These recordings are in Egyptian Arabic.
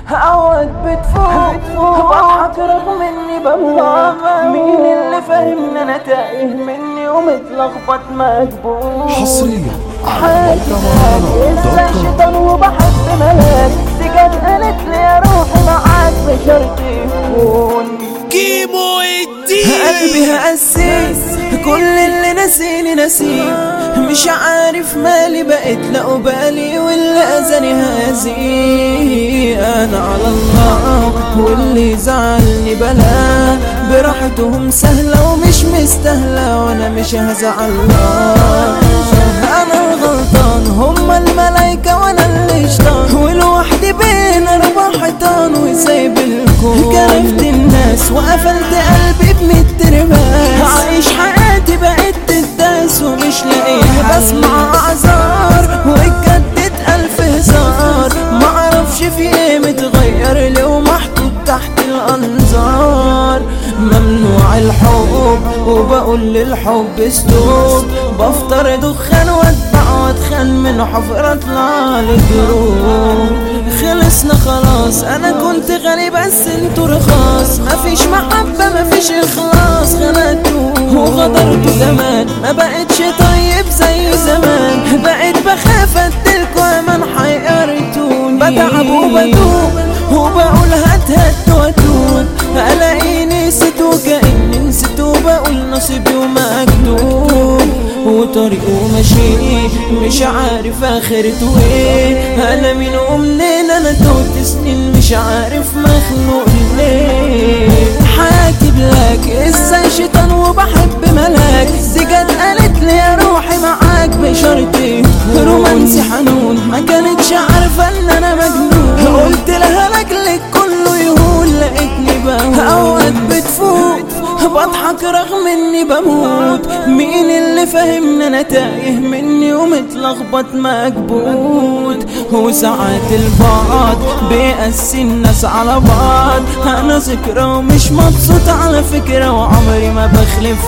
اوقات بتفوق بضحك رغم اني بموت مين اللي فاهمني انا تايه مني ومتلخبط مكبوت حصريا على حياتي موقع لسه مهرجانات دوت كوم. شيطان وبحب ملاك دي جت قالت لي يا روحي معاك بشرط يكون كيمو الدين قلبي هقسيس كل اللي نسيني نسيه مش عارف مالي بقيت لا بالي واللي اذاني هزي انا على الله واللي زعلني بلا براحتهم سهلة ومش مستاهلة وانا مش هزعل الله انا الغلطان هما الملايكة وانا اللي شطان ولوحدي بين اربع حيطان وسايب الكون كرفت الناس وقفلت قلبي بميت ترباس عايش حياتي بقيت تداس ومش لاقي بسمع اعذار واتجدد الف هزار معرفش في ايه متغير لو محطوط تحت الانظار ممنوع الحب وبقول للحب ستوب بفطر دخان واتبع واتخان من حفرة اطلع لجروب خلصنا خلاص انا كنت غني بس انتوا رخاص مفيش محبة مفيش اخلاص خنقتوا وغدرتوا زمان ما بقتش طيب زي زمان بقيت بخاف اديلكوا امان حيرتوني بتعب وبدوب وبقول هات هات واتوب الاقيني نسيت وكاني نسيت وبقول نصيبي ومكتوب وطريقه ماشي مش عارف اخرته ايه انا مين ومنين انا توت سنين مش عارف مخلوق ليه حياتي بلاك ازاي شيطان وبحب ملاك دي جت قالت لي يا روحي معاك بشرطي رومانسي حنون ما كانتش عارفه ان انا مجنون قلت لها لاجلك كله يهون لقيتني بموت اوقات بتفوت بضحك رغم اني بموت مين اللي فاهمني انا تايه مني ومتلخبط مكبوت وساعات البعض بيقسي الناس على بعض انا ذكرى ومش مبسوط على فكرة وعمري ما بخلف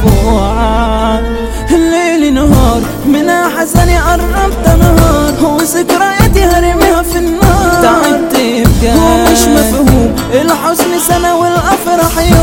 وعد الليل نهار من حزني قربت انهار وذكرياتي هرميها في النار تعبت بجد ومش مفهوم الحزن سنة والافراح يوم